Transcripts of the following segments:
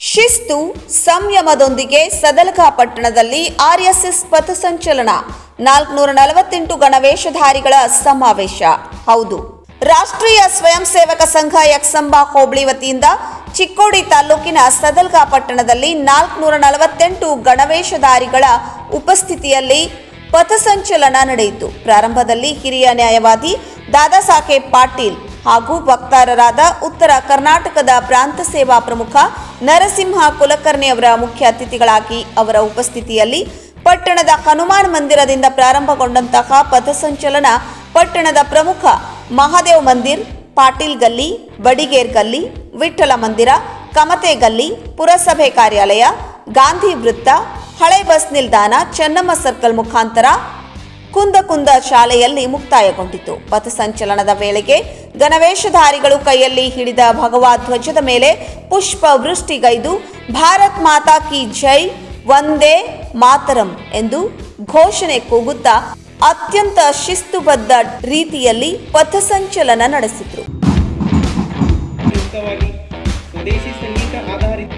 ಶಿಸ್ತು ಸಂಯಮದೊಂದಿಗೆ ಸದಲಗ ಪಟ್ಟಣದಲ್ಲಿ ಆರ್ಎಸ್ಎಸ್ ಪಥಸಂಚಲನ ನಾಲ್ಕುನೂರ ನಲವತ್ತೆಂಟು ಗಣವೇಷಧಾರಿಗಳ ಸಮಾವೇಶ ಹೌದು ರಾಷ್ಟ್ರೀಯ ಸ್ವಯಂ ಸೇವಕ ಸಂಘ ಯಕ್ಷಂಬ ಹೋಬಳಿ ವತಿಯಿಂದ ಚಿಕ್ಕೋಡಿ ತಾಲೂಕಿನ ಸದಲ್ಗ ಪಟ್ಟಣದಲ್ಲಿ ನಾಲ್ಕುನೂರ ನಲವತ್ತೆಂಟು ಗಣವೇಷಧಾರಿಗಳ ಉಪಸ್ಥಿತಿಯಲ್ಲಿ ಪಥಸಂಚಲನ ನಡೆಯಿತು ಪ್ರಾರಂಭದಲ್ಲಿ ಹಿರಿಯ ನ್ಯಾಯವಾದಿ ದಾದಾ ಸಾಹೇಬ್ ಪಾಟೀಲ್ ಹಾಗೂ ವಕ್ತಾರರಾದ ಉತ್ತರ ಕರ್ನಾಟಕದ ಪ್ರಾಂತ ಸೇವಾ ಪ್ರಮುಖ ನರಸಿಂಹ ಕುಲಕರ್ಣಿ ಅವರ ಮುಖ್ಯ ಅತಿಥಿಗಳಾಗಿ ಅವರ ಉಪಸ್ಥಿತಿಯಲ್ಲಿ ಪಟ್ಟಣದ ಹನುಮಾನ್ ಮಂದಿರದಿಂದ ಪ್ರಾರಂಭಗೊಂಡಂತಹ ಪಥಸಂಚಲನ ಪಟ್ಟಣದ ಪ್ರಮುಖ ಮಹಾದೇವ್ ಮಂದಿರ್ ಪಾಟೀಲ್ ಗಲ್ಲಿ ಬಡಿಗೇರ್ ಗಲ್ಲಿ ವಿಠ್ಠಲ ಮಂದಿರ ಕಮತೆ ಗಲ್ಲಿ ಪುರಸಭೆ ಕಾರ್ಯಾಲಯ ಗಾಂಧಿ ವೃತ್ತ ಹಳೆ ಬಸ್ ನಿಲ್ದಾಣ ಚೆನ್ನಮ್ಮ ಸರ್ಕಲ್ ಮುಖಾಂತರ ಕುಂದಕುಂದ ಶಾಲೆಯಲ್ಲಿ ಮುಕ್ತಾಯಗೊಂಡಿತು ಪಥಸಂಚಲನದ ವೇಳೆಗೆ ಗಣವೇಷಧಾರಿಗಳು ಕೈಯಲ್ಲಿ ಹಿಡಿದ ಭಗವಾ ಧ್ವಜದ ಮೇಲೆ ಪುಷ್ಪ ವೃಷ್ಟಿಗೈದು ಭಾರತ್ ಮಾತಾ ಕಿ ಜೈ ಒಂದೇ ಮಾತರಂ ಎಂದು ಘೋಷಣೆ ಕೂಗುತ್ತಾ ಅತ್ಯಂತ ಶಿಸ್ತುಬದ್ಧ ರೀತಿಯಲ್ಲಿ ಪಥಸಂಚಲನ ನಡೆಸಿದ್ರು ಯುಕ್ತವಾಗಿ ಸ್ವದೇಶಿ ಸಂಗೀತ ಆಧಾರಿತ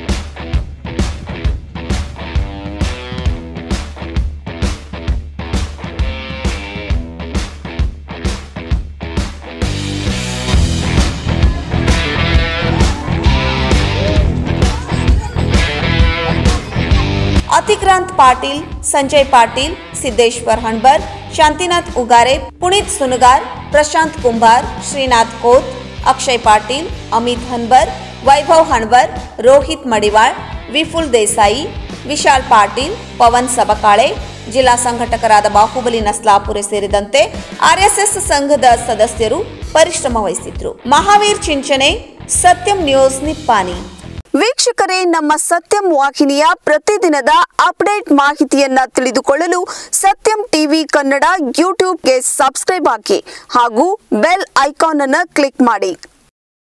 ಅತಿಕ್ರಾಂತ್ ಪಾಟೀಲ್ ಸಂಜಯ್ ಪಾಟೀಲ್ ಸಿದ್ದೇಶ್ವರ್ ಹಣ್ಬರ್ ಶಾಂತಿನಾಥ್ ಉಗಾರೆ ಪುನೀತ್ ಸುನಗಾರ್ ಪ್ರಶಾಂತ್ ಕುಂಬಾರ್ ಶ್ರೀನಾಥ್ ಕೋತ್ ಅಕ್ಷಯ್ ಪಾಟೀಲ್ ಅಮಿತ್ ಹನ್ಬರ್ ವೈಭವ್ ಹಣ್ಬರ್ ರೋಹಿತ್ ಮಡಿವಾಳ್ ವಿಪುಲ್ ದೇಸಾಯಿ ವಿಶಾಲ್ ಪಾಟೀಲ್ ಪವನ್ ಸಬಕಾಳೆ ಜಿಲ್ಲಾ ಸಂಘಟಕರಾದ ಬಾಹುಬಲಿ ನಸ್ಲಾಪುರೆ ಸೇರಿದಂತೆ ಆರ್ಎಸ್ಎಸ್ ಸಂಘದ ಸದಸ್ಯರು ಪರಿಶ್ರಮ ವಹಿಸಿದ್ರು ಮಹಾವೀರ್ ಚಿಂಚನೆ ಸತ್ಯಂ ನ್ಯೂಸ್ ನಿಪ್ಪಾನಿ ವೀಕ್ಷಕರೇ ನಮ್ಮ ಸತ್ಯಂ ವಾಹಿನಿಯ ಪ್ರತಿದಿನದ ಅಪ್ಡೇಟ್ ಮಾಹಿತಿಯನ್ನ ತಿಳಿದುಕೊಳ್ಳಲು ಸತ್ಯಂ ಟಿವಿ ಕನ್ನಡ ಯೂಟ್ಯೂಬ್ಗೆ ಸಬ್ಸ್ಕ್ರೈಬ್ ಹಾಕಿ ಹಾಗೂ ಬೆಲ್ ಐಕಾನ್ ಅನ್ನು ಕ್ಲಿಕ್ ಮಾಡಿ